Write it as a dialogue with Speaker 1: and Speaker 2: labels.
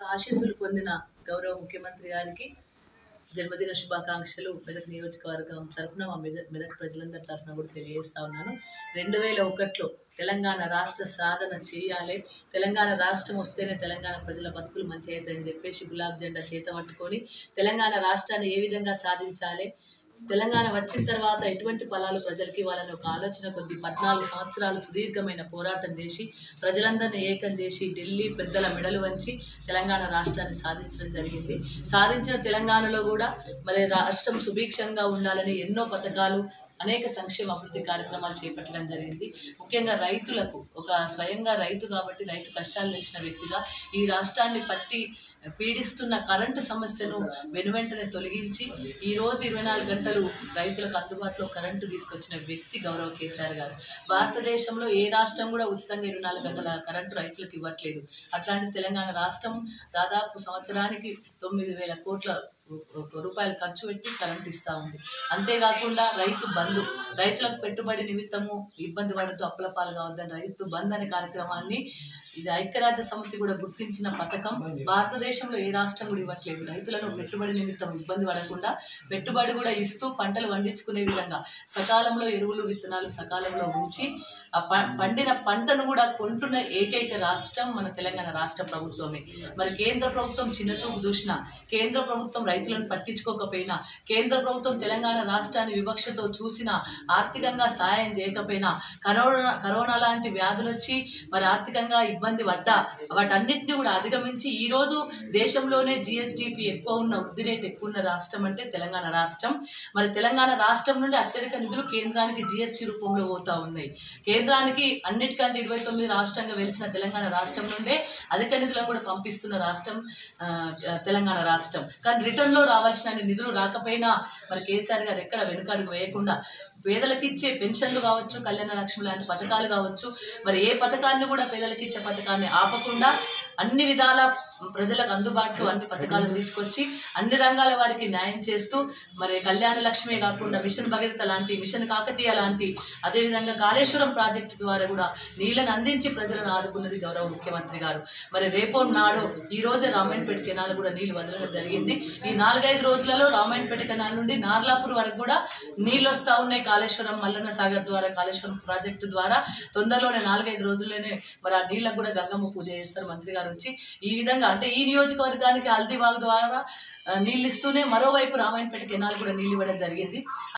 Speaker 1: ఆశీస్సులు పొందిన గౌరవ ముఖ్యమంత్రి గారికి జన్మదిన శుభాకాంక్షలు మెదక్ నియోజకవర్గం తరఫున మా మెదక్ మెదక్ ప్రజలందరి తరఫున కూడా తెలియజేస్తా ఉన్నాను రెండు వేల ఒకటిలో తెలంగాణ రాష్ట్ర సాధన చేయాలి తెలంగాణ రాష్ట్రం వస్తేనే తెలంగాణ ప్రజల బతుకులు మంచి అవుతాయని చెప్పేసి గులాబ్ జెండా చేత పట్టుకొని తెలంగాణ రాష్ట్రాన్ని ఏ విధంగా సాధించాలి తెలంగాణ వచ్చిన తర్వాత ఎటువంటి ఫలాలు ప్రజలకి ఇవ్వాలని ఒక ఆలోచన కొద్ది పద్నాలుగు సంవత్సరాలు సుదీర్ఘమైన పోరాటం చేసి ప్రజలందరినీ ఏకం చేసి ఢిల్లీ పెద్దల మెడలు వంచి తెలంగాణ రాష్ట్రాన్ని సాధించడం జరిగింది సాధించిన తెలంగాణలో కూడా మరి రాష్ట్రం సుభిక్షంగా ఉండాలని ఎన్నో పథకాలు అనేక సంక్షేమ అభివృద్ధి కార్యక్రమాలు చేపట్టడం జరిగింది ముఖ్యంగా రైతులకు ఒక స్వయంగా రైతు కాబట్టి రైతు కష్టాలు తెలిసిన వ్యక్తిగా ఈ రాష్ట్రాన్ని పట్టి పీడిస్తున్న కరెంటు సమస్యను వెనువెంటనే తొలగించి ఈ రోజు ఇరవై నాలుగు గంటలు రైతులకు అందుబాటులో కరెంటు తీసుకొచ్చిన వ్యక్తి గౌరవ కేసీఆర్ గారు భారతదేశంలో ఏ రాష్ట్రం కూడా ఉచితంగా ఇరవై నాలుగు గంటల కరెంటు రైతులకు ఇవ్వట్లేదు అట్లాంటి తెలంగాణ రాష్ట్రం దాదాపు సంవత్సరానికి తొమ్మిది వేల కోట్ల రూపాయలు ఖర్చు పెట్టి కరెంట్ ఇస్తూ ఉంది అంతేకాకుండా రైతు బంధు రైతులకు పెట్టుబడి నిమిత్తము ఇబ్బంది పడుతూ అప్పుల పాలు కావద్దని రైతు బంధు అనే కార్యక్రమాన్ని ఇది ఐక్యరాజ్య సమితి కూడా గుర్తించిన పథకం భారతదేశంలో ఏ రాష్ట్రం కూడా ఇవ్వట్లేదు రైతులను పెట్టుబడి నిమిత్తం ఇబ్బంది పడకుండా పెట్టుబడి కూడా ఇస్తూ పంటలు పండించుకునే విధంగా సకాలంలో ఎరువులు విత్తనాలు సకాలంలో ఉంచి ఆ ప పండిన పంటను కూడా కొంటున్న ఏకైక రాష్ట్రం మన తెలంగాణ రాష్ట్ర ప్రభుత్వమే మరి కేంద్ర ప్రభుత్వం చిన్నచూపు చూసినా కేంద్ర ప్రభుత్వం రైతులను పట్టించుకోకపోయినా కేంద్ర ప్రభుత్వం తెలంగాణ రాష్ట్రాన్ని వివక్షతో చూసినా ఆర్థికంగా సాయం చేయకపోయినా కరోనా కరోనా లాంటి వ్యాధులు వచ్చి మరి ఆర్థికంగా ఇబ్బంది పడ్డా వాటన్నిటిని కూడా అధిగమించి ఈ రోజు దేశంలోనే జిఎస్డిపి ఎక్కువ ఉన్న వృద్ధి రేట్ ఎక్కువ ఉన్న రాష్ట్రం అంటే తెలంగాణ రాష్ట్రం మరి తెలంగాణ రాష్ట్రం నుండి అత్యధిక నిధులు కేంద్రానికి జిఎస్టీ రూపంలో పోతా ఉన్నాయి కేంద్రానికి అన్నిటికంటే ఇరవై తొమ్మిది రాష్ట్రంగా వెలిసిన తెలంగాణ రాష్ట్రం నుండే అధిక నిధులను కూడా పంపిస్తున్న రాష్ట్రం ఆ, తెలంగాణ రాష్ట్రం కానీ రిటర్న్లో రావాల్సిన నిధులు రాకపోయినా మరి కేసీఆర్ గారు ఎక్కడ వెనుకడుగు వేయకుండా పేదలకు ఇచ్చే పెన్షన్లు కావచ్చు కళ్యాణ లక్ష్మి లాంటి పథకాలు కావచ్చు మరి ఏ పథకాన్ని కూడా పేదలకు ఇచ్చే పథకాన్ని ఆపకుండా అన్ని విధాల ప్రజలకు అందుబాటులో అన్ని పథకాలు తీసుకొచ్చి అన్ని రంగాల వారికి న్యాయం చేస్తూ మరి కళ్యాణ లక్ష్మే కాకుండా మిషన్ భగీరథ లాంటి మిషన్ కాకతీయ లాంటి అదేవిధంగా కాళేశ్వరం ప్రాజెక్టు ద్వారా కూడా నీళ్ళని అందించి ప్రజలను ఆదుకున్నది గౌరవ ముఖ్యమంత్రి గారు మరి రేపో నాడు ఈ రోజే రామాయణపేట కెనాల్ కూడా నీళ్లు వదలడం జరిగింది ఈ నాలుగైదు రోజులలో రామాయణపేట కెనాల్ నుండి నార్లాపూర్ వరకు కూడా నీళ్ళు వస్తూ ఉన్నాయి కాళేశ్వరం మల్లన్న సాగర్ ద్వారా కాళేశ్వరం ప్రాజెక్టు ద్వారా తొందరలోనే నాలుగైదు రోజుల్లోనే మరి ఆ నీళ్ళకు కూడా గంగమ్మ పూజ చేస్తారు మంత్రి గారు వచ్చి ఈ విధంగా అంటే ఈ నియోజకవర్గానికి హల్దీబాగ్ ద్వారా ఆ, నీళ్ళు ఇస్తూనే మరోవైపు రామాయణపేట కెనాల్ కూడా నీళ్ళు ఇవ్వడం జరిగింది